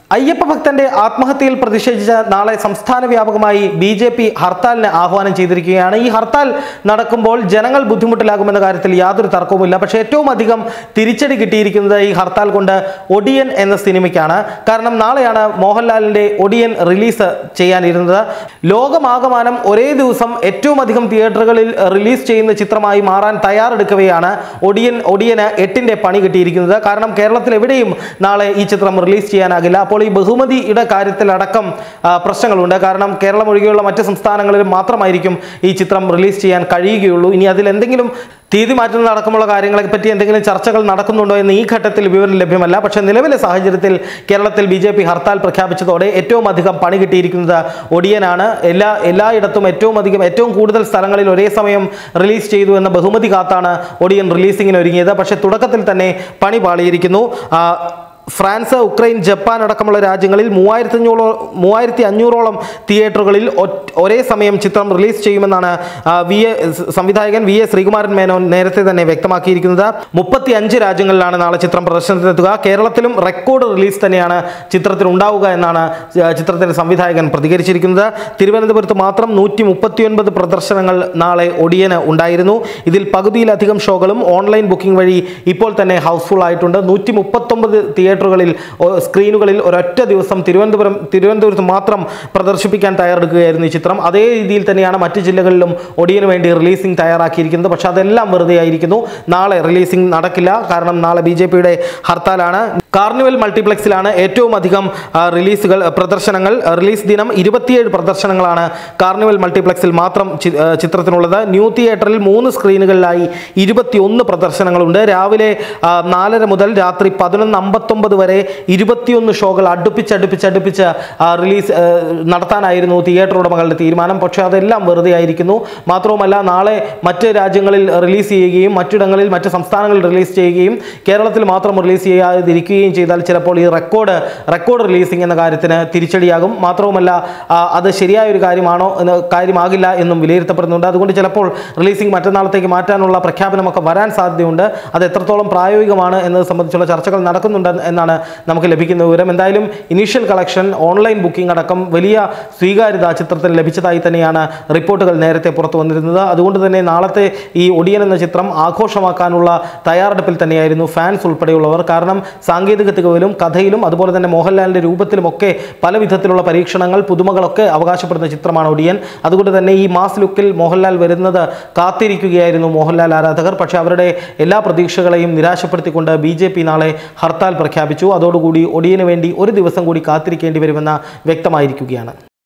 അയ്യപ്പ ഭക്തന്റെ ആത്മഹത്യയിൽ പ്രതിഷേധിച്ച് നാളെ സംസ്ഥാന വ്യാപകമായി ബി ജെ പി ഹർത്താലിന് ആഹ്വാനം ചെയ്തിരിക്കുകയാണ് ഈ ഹർത്താൽ നടക്കുമ്പോൾ ജനങ്ങൾ ബുദ്ധിമുട്ടിലാകുമെന്ന കാര്യത്തിൽ യാതൊരു തർക്കവുമില്ല പക്ഷേ ഏറ്റവും അധികം തിരിച്ചടി കിട്ടിയിരിക്കുന്നത് ഈ ഹർത്താൽ കൊണ്ട് ഒടിയൻ എന്ന സിനിമയ്ക്കാണ് കാരണം നാളെയാണ് മോഹൻലാലിന്റെ ഒടിയൻ റിലീസ് ചെയ്യാനിരുന്നത് ലോകമാകമാനം ഒരേ ദിവസം ഏറ്റവും അധികം തിയേറ്ററുകളിൽ റിലീസ് ചെയ്യുന്ന ചിത്രമായി മാറാൻ തയ്യാറെടുക്കവെയാണ് ഒടിയൻ ഒടിയന് എട്ടിന്റെ പണി കിട്ടിയിരിക്കുന്നത് കാരണം കേരളത്തിൽ എവിടെയും നാളെ ഈ ചിത്രം റിലീസ് ചെയ്യാനാകില്ല അപ്പോൾ ഈ ബഹുമതിയുടെ കാര്യത്തിലടക്കം ആ, പ്രശ്നങ്ങളുണ്ട് കാരണം കേരളം ഒഴികെയുള്ള മറ്റ് സംസ്ഥാനങ്ങളിൽ മാത്രമായിരിക്കും ഈ ചിത്രം റിലീസ് ചെയ്യാൻ കഴിയുകയുള്ളൂ ഇനി അതിൽ എന്തെങ്കിലും തീയതി മാറ്റുന്ന അടക്കമുള്ള കാര്യങ്ങളെ പറ്റി എന്തെങ്കിലും ചർച്ചകൾ നടക്കുന്നുണ്ടോ എന്ന് ഈ ഘട്ടത്തിൽ വിവരം ലഭ്യമല്ല പക്ഷേ നിലവിലെ സാഹചര്യത്തിൽ കേരളത്തിൽ ബി ജെ പി ഹർത്താൽ പ്രഖ്യാപിച്ചതോടെ ഏറ്റവും അധികം പണി കിട്ടിയിരിക്കുന്നത് ഒടിയനാണ് എല്ലാ എല്ലായിടത്തും ഏറ്റവും അധികം ഏറ്റവും കൂടുതൽ സ്ഥലങ്ങളിൽ ഒരേ സമയം റിലീസ് ചെയ്തു എന്ന ബഹുമതി കാത്താണ് ഒടിയൻ റിലീസിങ്ങിന് ഒരുങ്ങിയത് പക്ഷേ തുടക്കത്തിൽ തന്നെ പണി പാളിയിരിക്കുന്നു ആ, ഫ്രാൻസ് ഉക്രൈൻ ജപ്പാൻ അടക്കമുള്ള രാജ്യങ്ങളിൽ മൂവായിരത്തി അഞ്ഞൂറോ മൂവായിരത്തി അഞ്ഞൂറോളം തിയേറ്ററുകളിൽ ഒറ്റ- ഒരേ സമയം ചിത്രം റിലീസ് ചെയ്യുമെന്നാണ് ആ, വി എ സംവിധായകൻ വി എ ശ്രീകുമാരൻ മേനോൻ നേരത്തെ തന്നെ വ്യക്തമാക്കിയിരിക്കുന്നത് മുപ്പത്തി അഞ്ച് രാജ്യങ്ങളിലാണ് നാളെ ചിത്രം പ്രദർശനത്തിനെത്തുക കേരളത്തിലും റെക്കോർഡ് റിലീസ് തന്നെയാണ് ചിത്രത്തിൽ ഉണ്ടാവുക എന്നാണ് ആ, ചിത്രത്തിന്റെ സംവിധായകൻ പ്രതികരിച്ചിരിക്കുന്നത് തിരുവനന്തപുരത്ത് മാത്രം നൂറ്റി മുപ്പത്തിയൊൻപത് പ്രദർശനങ്ങൾ നാളെ ഒടിയന് ഉണ്ടായിരുന്നു ഇതിൽ പകുതിയിലധികം ഷോകളും ഓൺലൈൻ ബുക്കിംഗ് വഴി ഇപ്പോൾ തന്നെ ഹൗസ്ഫുൾ ആയിട്ടുണ്ട് നൂറ്റി മുപ്പത്തൊമ്പത് തിയേറ്ററുകളിൽ ഒ- സ്ക്രീനുകളിൽ ഒരൊറ്റ ദിവസം തിരുവനന്തപുരം തിരുവനന്തപുരത്ത് മാത്രം പ്രദർശിപ്പിക്കാൻ തയ്യാറെടുക്കുകയായിരുന്നു ഈ ചിത്രം അതേ രീതിയിൽ തന്നെയാണ് മറ്റ് ജില്ലകളിലും ഒടിയന് വേണ്ടി റിലീസിംഗ് തയ്യാറാക്കിയിരിക്കുന്നത് പക്ഷേ അതെല്ലാം വെറുതെ ആയിരിക്കുന്നു നാളെ റിലീസിംഗ് നടക്കില്ല കാരണം നാളെ ബി ജെ പിയുടെ ഹർത്താലാണ് കാർണിവൽ മൾട്ടിപ്ലക്സിലാണ് ഏറ്റവും അധികം ആ, റിലീസുകൾ ആ, പ്രദർശനങ്ങൾ ആ, റിലീസ് ദിനം ഇരുപത്തിയേഴ് പ്രദർശനങ്ങളാണ് കാർണിവൽ മൾട്ടിപ്ലക്സിൽ മാത്രം ചി- ആ, ചിത്രത്തിനുള്ളത് ന്യൂ തിയേറ്ററിൽ മൂന്ന് സ്ക്രീനുകളിലായി ഇരുപത്തിയൊന്ന് പ്രദർശനങ്ങളുണ്ട് രാവിലെ ആ, നാലര മുതൽ രാത്രി പതിനൊന്ന് അമ്പത്തൊമ്പത് വരെ ഇരുപത്തിയൊന്ന് ഷോകൾ അടുപ്പിച്ച് അടുപ്പിച്ച് അടുപ്പിച്ച് ആ, റിലീസ് ആ, നടത്താനായിരുന്നു തിയേറ്റർ ഉടമകളുടെ തീരുമാനം പക്ഷേ അതെല്ലാം വെറുതെ ആയിരിക്കുന്നു മാത്രവുമല്ല നാളെ മറ്റ് രാജ്യങ്ങളിൽ റിലീസ് ചെയ്യുകയും മറ്റിടങ്ങളിൽ മറ്റ് സംസ്ഥാനങ്ങളിൽ റിലീസ് ചെയ്യുകയും കേരളത്തിൽ മാത്രം റിലീസ് ചെയ്യാതിരിക്കുകയും ചെയ്താൽ ചിലപ്പോൾ ഈ റെക്കോർഡ് റെക്കോർഡ് റിലീസിംഗ് എന്ന കാര്യത്തിന് തിരിച്ചടിയാകും മാത്രവുമല്ല ആ, അത് ശരിയായ ഒരു കാര്യമാണോ എന്ന് കാര്യമാകില്ല എന്നും വിലയിരുത്തപ്പെടുന്നുണ്ട് അതുകൊണ്ട് ചിലപ്പോൾ റിലീസിംഗ് മറ്റന്നാളത്തേക്ക് മാറ്റാനുള്ള പ്രഖ്യാപനമൊക്കെ വരാൻ സാധ്യതയുണ്ട് അത് എത്രത്തോളം പ്രായോഗികമാണ് എന്നത് സംബന്ധിച്ചുള്ള ചർച്ചകൾ നടക്കുന്നുണ്ട് എന്നാണ് നമുക്ക് ലഭിക്കുന്ന വിവരം എന്തായാലും ഇനീഷ്യൽ കളക്ഷൻ ഓൺലൈൻ ബുക്കിംഗ് അടക്കം വലിയ സ്വീകാര്യത ചിത്രത്തിന് ലഭിച്ചതായി തന്നെയാണ് റിപ്പോർട്ടുകൾ നേരത്തെ പുറത്തു വന്നിരുന്നത് അതുകൊണ്ട് തന്നെ നാളത്തെ ഈ ഒടിയൻ എന്ന ചിത്രം ആഘോഷമാക്കാനുള്ള തയ്യാറെടുപ്പിൽ തന്നെയായിരുന്നു ഫാൻസ് ഉൾപ്പെടെയുള്ളവർ കാരണം സാങ്കേതിക തികവിലും കഥയിലും അതുപോലെ തന്നെ മോഹൻലാലിൻ്റെ രൂപത്തിലുമൊക്കെ പല വിധത്തിലുള്ള പരീക്ഷണങ്ങൾ പുതുമകളൊക്കെ അവകാശപ്പെടുന്ന ചിത്രമാണ് ഒടിയൻ അതുകൊണ്ട് തന്നെ ഈ മാസ് ലുക്കിൽ മോഹൻലാൽ വരുന്നത് കാത്തിരിക്കുകയായിരുന്നു മോഹൻലാൽ ആരാധകർ പക്ഷേ അവരുടെ എല്ലാ പ്രതീക്ഷകളെയും നിരാശപ്പെടുത്തിക്കൊണ്ട് ബി ജെ പി നാളെ ഹർത്താൽ പ്രഖ്യാപിച്ചു അതോടുകൂടി ഒടിയന് വേണ്ടി ഒരു ദിവസം കൂടി കാത്തിരിക്കേണ്ടി വരുമെന്ന് വ്യക്തമായിരിക്കുകയാണ്